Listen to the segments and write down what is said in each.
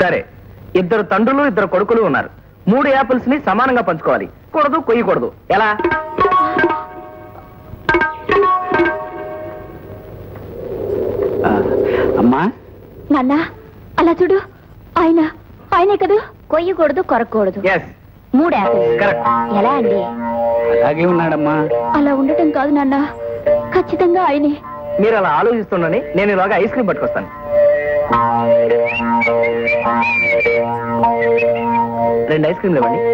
సరే ఇద్దరు తండ్రులు ఇద్దరు కొడుకులు ఉన్నారు మూడు యాపిల్స్ ని సమానంగా పంచుకోవాలి కూడదు కొయ్యకూడదు ఎలా అమ్మా నాన్న అలా చూడు ఆయన ఆయనే కదా కొయ్యకూడదు కొరకూడదు ఎస్ మూడు యాపిల్స్ కరెక్ట్ ఎలా అండి అలాగే ఉన్నాడమ్మా అలా ఉండటం కాదు నాన్న ఖచ్చితంగా ఆయనే మీరు అలా ఆలోచిస్తుండని నేను ఇలాగా ఐస్ క్రీమ్ పట్టుకొస్తాను రెండు ఐస్ క్రీమ్లు ఇవ్వండి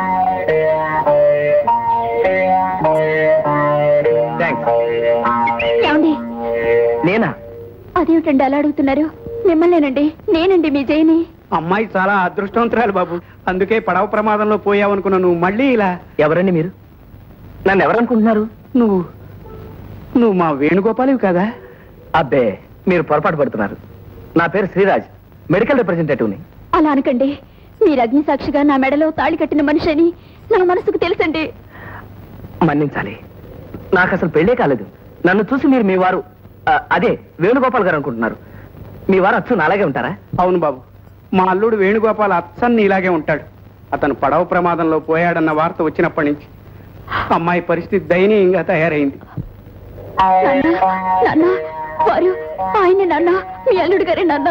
థ్యాంక్స్ ఏమండి నేనా అదేమిటండి అలా అడుగుతున్నారు మిమ్మల్నేనండి నేనండి మీ జైని అమ్మాయి చాలా అదృష్టవంతురాలు బాబు అందుకే పడవ ప్రమాదంలో పోయావనుకున్నా నువ్వు మళ్ళీ ఇలా ఎవరండి మీరు నన్ను ఎవరనుకుంటున్నారు నువ్వు నువ్వు మా వేణుగోపాలివి కదా అబ్బే మీరు పొరపాటు పడుతున్నారు నా పేరు శ్రీరాజ్ మెడికల్ రిప్రజెంటేటివ్ని అలా అనకండి మీరు అగ్ని సాక్షిగా నా మెడలో తాళి కట్టిన మనిషి అని నా మనసుకు తెలుసండి మన్నించాలి నాకు అసలు పెళ్ళే కాలేదు నన్ను చూసి మీరు మీ వారు ఆ, అదే వేణుగోపాల్ గారు అనుకుంటున్నారు మీ వారు అచ్చు అలాగే ఉంటారా అవును బాబు మా అల్లుడు వేణుగోపాల్ అచ్చన్ని ఇలాగే ఉంటాడు అతను పడవ ప్రమాదంలో పోయాడన్న వార్త వచ్చినప్పటి నుంచి అమ్మాయి పరిస్థితి దయనీయంగా తయారైంది నాన్న నాన్న వారు ఆయనే నాన్న మీ అల్లుడు గారే నాన్న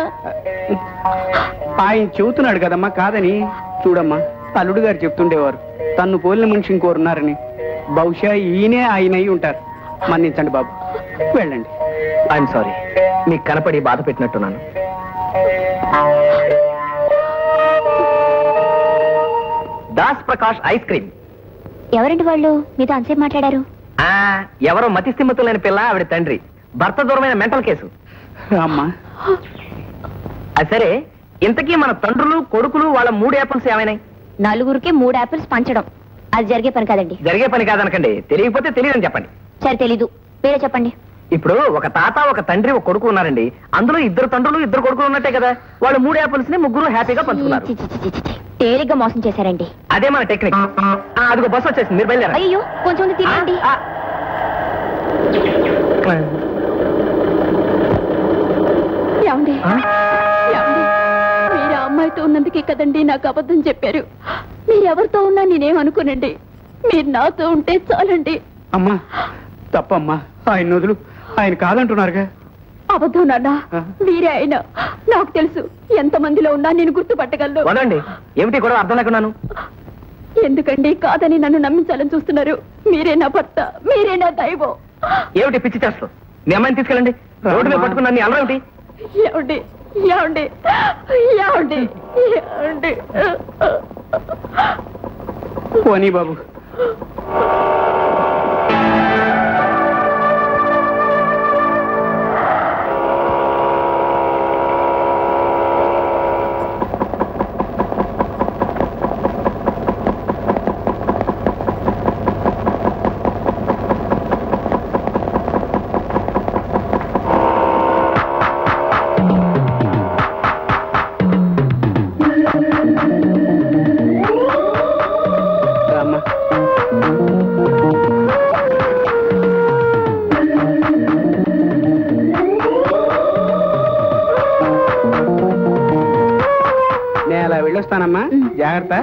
ఆయన చెబుతున్నాడు కదమ్మా కాదని చూడమ్మా అల్లుడు గారు చెప్తుండేవారు తన్ను పోలిన మనిషి ఇంకోరున్నారని బహుశా ఈయనే ఆయన అయి ఉంటారు మన్నించండి బాబు వెళ్ళండి ఐఎమ్ సారీ మీకు కనపడి బాధ పెట్టినట్టున్నాను దాస్ ప్రకాష్ ఐస్ క్రీమ్ ఎవరండి వాళ్ళు మీతో అంతసేపు మాట్లాడారు ఆ ఎవరో మతి స్థిమ్మతులు లేని పిల్ల ఆవిడ తండ్రి భర్త దూరమైన మెంటల్ కేసు అమ్మా అది సరే ఇంతకీ మన తండ్రులు కొడుకులు వాళ్ళ మూడు యాపిల్స్ ఏమైనాయి నలుగురికి మూడు యాపిల్స్ పంచడం అది జరిగే పని కాదండి జరిగే పని కాదనకండి తెలియకపోతే తెలియదని చెప్పండి సరే తెలీదు మీరే చెప్పండి ఇప్పుడు ఒక తాత ఒక తండ్రి ఒక కొడుకు ఉన్నారండి అందులో ఇద్దరు తండ్రులు ఇద్దరు కొడుకులు ఉన్నట్టే కదా వాళ్ళు మూడు యాపిల్స్ ని ముగ్గురు హ్యాపీగా పంచుకున్నారు చి, చి, చి, చి, చి. తేలిగ్గా మోసం చేశారండి అదే మన టెక్నిక్ ఆ, అదిగో బస్సు వచ్చేసింది మీరు బయలుదేరండి అయ్యో కొంచెం ఉంది తినండి ఆ, ఆ. ఏమండి ఆ? ఏమండి మీరు ఆ అమ్మాయితో ఉన్నందుకే కదండి నాకు అబద్ధం చెప్పారు మీరు ఎవరితో ఉన్నా నేనేం అనుకోనండి మీరు నాతో ఉంటే చాలండి అమ్మా తప్పమ్మా ఆయన వదులు ఆయన కాదంటున్నారుగా అబద్ధం నాన్న ఆ? మీరే అయినా నాకు తెలుసు ఎంత మందిలో ఉన్నా నేను గుర్తుపట్టగలను వదండి ఏమిటి కూడా అర్థం లేకున్నాను ఎందుకండి కాదని నన్ను నమ్మించాలని చూస్తున్నారు మీరే నా భర్త మీరే నా దైవం ఏమిటి పిచ్చి చేస్తావు మీ అమ్మాయిని తీసుకెళ్ళండి రోడ్డు మీద పట్టుకున్నా నీ అల్లరం ఏమిటి ఏమండి ఏమండి ఏమండి ఏమండి పోనీ బాబు రామ్మా నేను అలా వెళ్ళొస్తానమ్మా జాగ్రత్త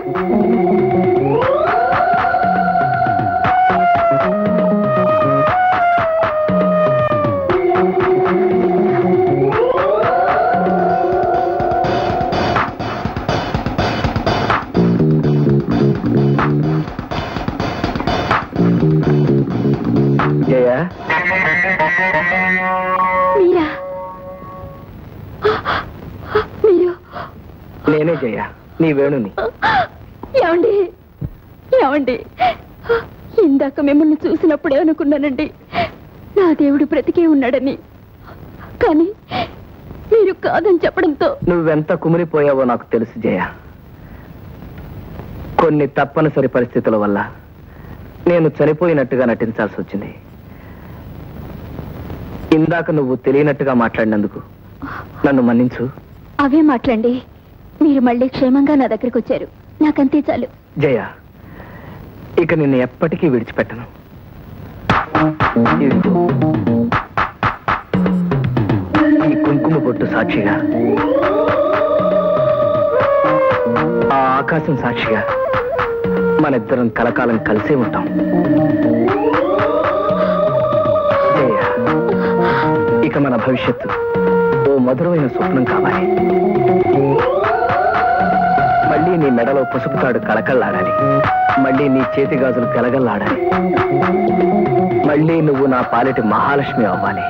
జయ మీరా మీరు నేనే జయ నీ వేణుని ఏమండి ఏమండి ఇందాక మిమ్మల్ని చూసినప్పుడే అనుకున్నానండి నా దేవుడు బ్రతికే ఉన్నాడని కానీ మీరు కాదని చెప్పడంతో నువ్వెంత కుమిలిపోయావో నాకు తెలుసు జయ కొన్ని తప్పనిసరి పరిస్థితుల వల్ల నేను చనిపోయినట్టుగా నటించాల్సి వచ్చింది ఇందాక నువ్వు తెలియనట్టుగా మాట్లాడినందుకు నన్ను మన్నించు అవే మాట్లాడండి మీరు మళ్ళీ క్షేమంగా నా దగ్గరికి వచ్చారు నాకంతే చాలు జయ ఇక నిన్ను ఎప్పటికీ విడిచిపెట్టను ఇదిగో. ఈ కుంకుమ బొట్టు సాక్షిగా ఆకాశం సాక్షిగా మన ఇద్దరం కలకాలం కలిసే ఉంటాం జయ, ఇక మన భవిష్యత్తు ఓ మధురమైన స్వప్నం కావాలి మళ్ళీ నీ మెడలో పసుపు తాడు కళకళ్ళాడాలి మళ్ళీ నీ చేతి గాజులు గలగల్లాడాలి మళ్ళీ నువ్వు నా పాలిటి మహాలక్ష్మి అవ్వాలి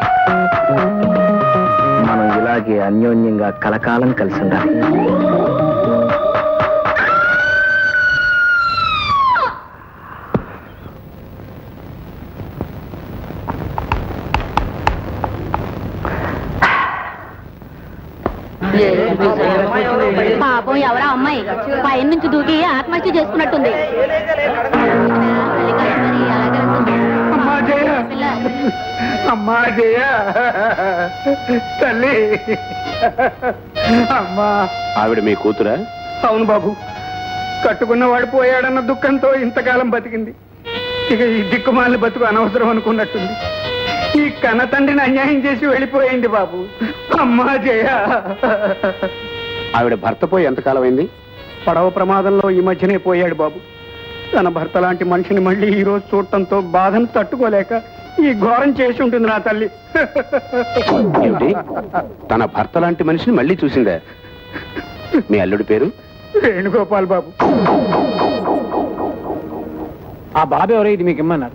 మనం ఇలాగే అన్యోన్యంగా కలకాలం కలిసి ఉండాలి పాపం ఎవరా అమ్మాయి పైన నుంచి దూకి ఆత్మహత్య చేసుకున్నట్టుంది అమ్మా జయ పిల్ల. అమ్మా జయ తల్లి అమ్మా ఆవిడ మీ కూతురా అవును బాబు కట్టుకున్నవాడు పోయాడన్న దుఃఖంతో ఇంతకాలం బతికింది ఇక ఈ దిక్కుమాలిన బతుకు అనవసరం అనుకున్నట్టుంది ఈ కన్న తండ్రిని అన్యాయం చేసి వెళ్ళిపోయింది బాబు అమ్మా జయ ఆవిడ భర్త పోయి ఎంతకాలం అయింది పడవ ప్రమాదంలో ఈ మధ్యనే పోయాడు బాబు తన భర్త లాంటి మనిషిని మళ్ళీ ఈ రోజు చూడటంతో బాధను తట్టుకోలేక ఈ ఘోరం చేసి ఉంటుంది నా తల్లి ఏమిటి తన భర్త లాంటి మనిషిని మళ్ళీ చూసిందా మీ అల్లుడి పేరు వేణుగోపాల్ బాబు ఆ బాబు ఎవరో ఇది మీకు ఇమ్మన్నారు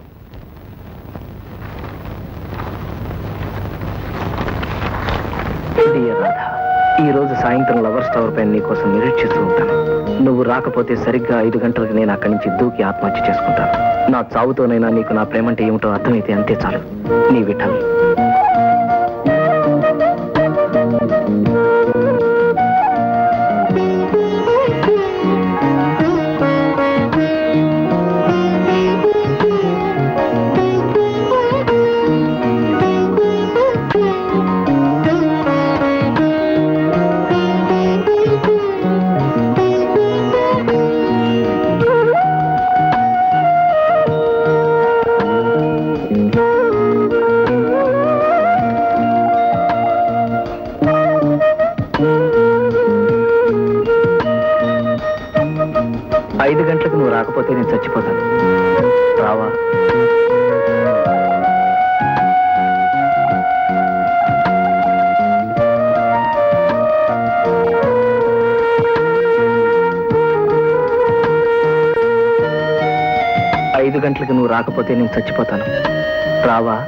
డియర్ రాధ ఈ రోజు సాయంత్రం లవర్స్ టవర్ పైన నీ కోసం నిరీక్షిస్తూ ఉంటాను నువ్వు రాకపోతే సరిగ్గా ఐదు గంటలకు నేను అక్కడి నుంచి దూకి ఆత్మహత్య చేసుకుంటాను నా చావుతోనైనా నీకు నా ప్రేమంటే ఏమిటో అర్థమైతే అంతే చాలు నీ విఠల్ ఐదు గంటలకు నువ్వు రాకపోతే నేను చచ్చిపోతాను రావా ఐదు గంటలకు నువ్వు రాకపోతే నేను చచ్చిపోతాను రావా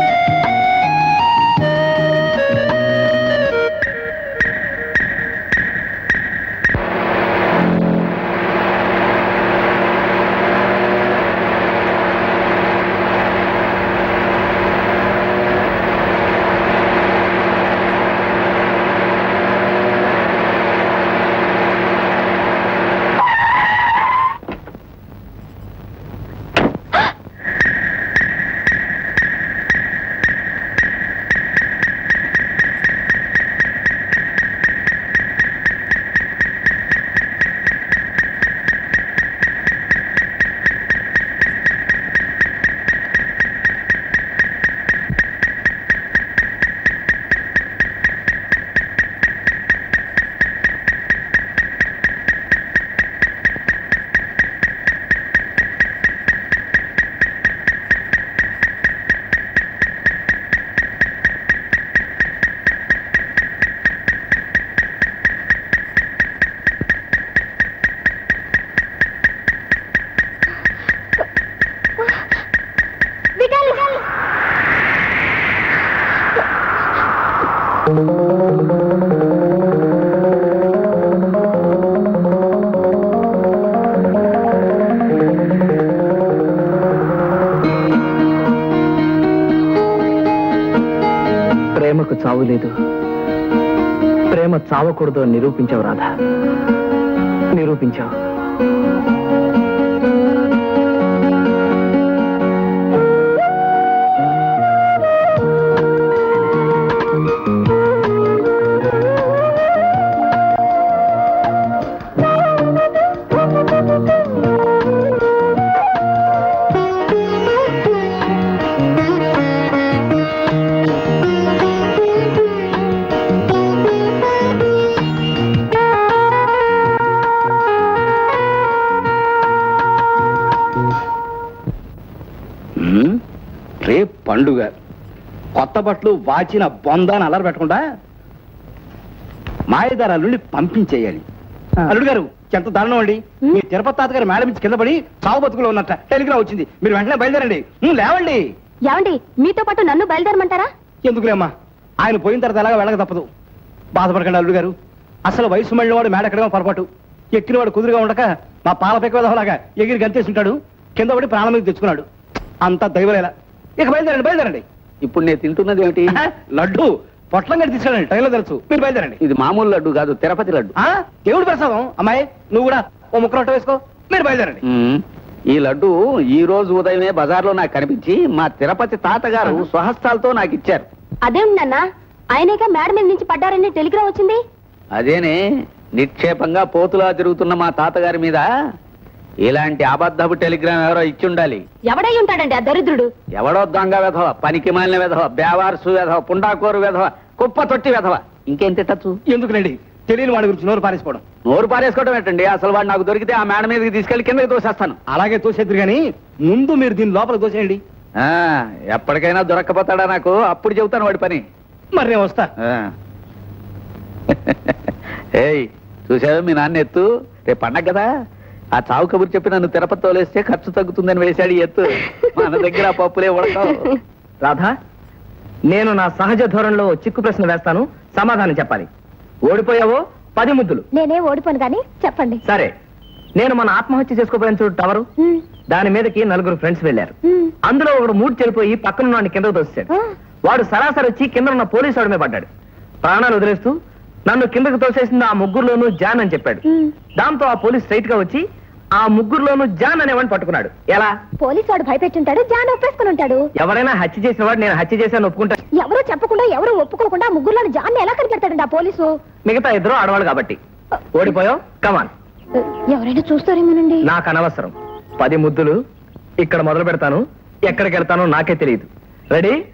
ప్రేమకు చావు లేదు ప్రేమ చావకూడదు అని నిరూపించావు రాధా నిరూపించావు పండుగ కొత్త బట్టలు వాచిన బొందాన్ని అల్లరి పెట్టకుండా మాయదారాల నుండి పంపించేయాలి అల్లుడు గారు ఎంత దారుణం అండి మీ తిరుపతి తాత గారు మేడం నుంచి కింద పడి చావు బతుకులో ఉన్నట్ట టెలిగ్రామ్ వచ్చింది మీరు వెంటనే బయలుదేరండి ఉం, లేవండి ఏమండి మీతో పాటు నన్ను బయలుదేరమంటారా ఎందుకులేమ్మా ఆయన పోయిన తర్వాత ఎలాగ వెళ్ళక తప్పదు బాధపడకండి అల్లుడు గారు అసలు వయసు మళ్ళీ వాడు మేడ ఎక్కడేమో పొరపాటు ఎక్కినవాడు కుదురుగా ఉండక మా పాల పెక్కలాగా ఎగిరి గంతేసి ఉంటాడు కింద పడి ప్రాణం మీద తెచ్చుకున్నాడు అంతా దైవలేలా ఇక బయలుదేరండి బయలుదేరండి ఇప్పుడు నేను తింటున్నది ఏమిటి ఆహా, లడ్డు పొట్లం గడి తీసుకెళ్ళండి ట్రైన్లో తెలుసు మీరు బయలుదేరండి ఇది మామూలు లడ్డు కాదు తిరుపతి లడ్డు ఆ, దేవుడి ప్రసాదం అమ్మాయి నువ్వు కూడా ఓ ముక్క రొట్టె వేసుకో మీరు బయలుదేరండి మ్మ్. ఈ లడ్డు ఈ రోజు ఉదయమే బజార్లో నాకు కనిపించి మా తిరుపతి తాతగారు స్వహస్తాలతో నాకు ఇచ్చారు అదేమిటి నాన్న ఆయనేగా మేడ మీద నుంచి పడ్డారని టెలిగ్రామ్ వచ్చింది అదేనే నిక్షేపంగా పోతులా తిరుగుతున్న మా తాతగారి మీద ఇలాంటి అబద్ధపు టెలిగ్రామ్ ఎవరో ఇచ్చి ఉండాలి ఎవడై ఉంటాడండి ఆ దరిద్రుడు ఎవడో దొంగ వెధవ పనికి మాలిన వెధవ బేవార్సు వెధవ పుండాకోరు వెధవ కుప్ప తొట్టి వెధవ ఇంకేం తిట్టచ్చు ఎందుకులేండి తెలియని వాడి గురించి నోరు పారేసుకోవడం నోరు పారేసుకోవడం ఏంటండి అసలు వాడు నాకు దొరికితే ఆ మేడ మీదకి తీసుకెళ్లి కిందకి తోసేస్తాను అలాగే తోసేద్దరు కానీ ముందు మీరు దీని లోపల తోసేయండి ఆ, ఎప్పటికైనా దొరక్కపోతాడా నాకు అప్పుడు చెబుతాను వాడి పని మరి నేను వస్తా ఆ. ఏయ్ చూసావా మీ నాన్న ఎత్తు రేపు పండగ కదా ఆ చావు కబురు చెప్పి నన్ను తిరుపతి తోలేస్తే ఖర్చు తగ్గుతుందని వేశాడు ఈ ఎత్తు మన దగ్గర ఆ పప్పులే ఉడకవు రాధా నేను నా సహజ ధోరణిలో ఓ చిక్కు ప్రశ్న వేస్తాను సమాధానం చెప్పాలి ఓడిపోయావో పది ముద్దులు నేనే ఓడిపోను కానీ చెప్పండి సరే నేను మన ఆత్మహత్య చేసుకోపోయిన చూడు టవరు ఉమ్, దాని మీదకి నలుగురు ఫ్రెండ్స్ వెళ్ళారు ఉమ్. అందులో ఒకడు మూడు చెడిపోయి పక్కన వాడిని కిందకు తోసాడు ఆ, వాడు సరాసరి వచ్చి కింద ఉన్న పోలీసు వాడి మీద పడ్డాడు ప్రాణాలు వదిలేస్తూ నన్ను కిందకు తోసేసింది ఆ ముగ్గురులోనూ జాన్ అని చెప్పాడు ఉమ్. దాంతో ఆ పోలీస్ స్ట్రైట్ గా వచ్చి ఆ ముగ్గురులోనూ జాన్ అనేవాడిని పట్టుకున్నాడు ఎలా పోలీసు వాడు భయపెట్టుంటాడు జాన్ ఒప్పేసుకుని ఉంటాడు ఎవరైనా హత్య చేసిన వాడు నేను హత్య చేశాను ఒప్పుకుంటా ఎవరు చెప్పకుండా ఎవరు ఒప్పుకోకుండా ముగ్గురులో జాన్ ఎలా కనిపెడతాడండి ఆ పోలీసు మిగతా ఇద్దరు ఆడవాళ్ళు కాబట్టి ఓడిపోయావు కమాన్ ఎవరైనా చూస్తారేమోనండి నాకు అనవసరం పది ముద్దులు ఇక్కడ మొదలు పెడతాను ఎక్కడికి వెళ్తానో నాకే తెలియదు రెడీ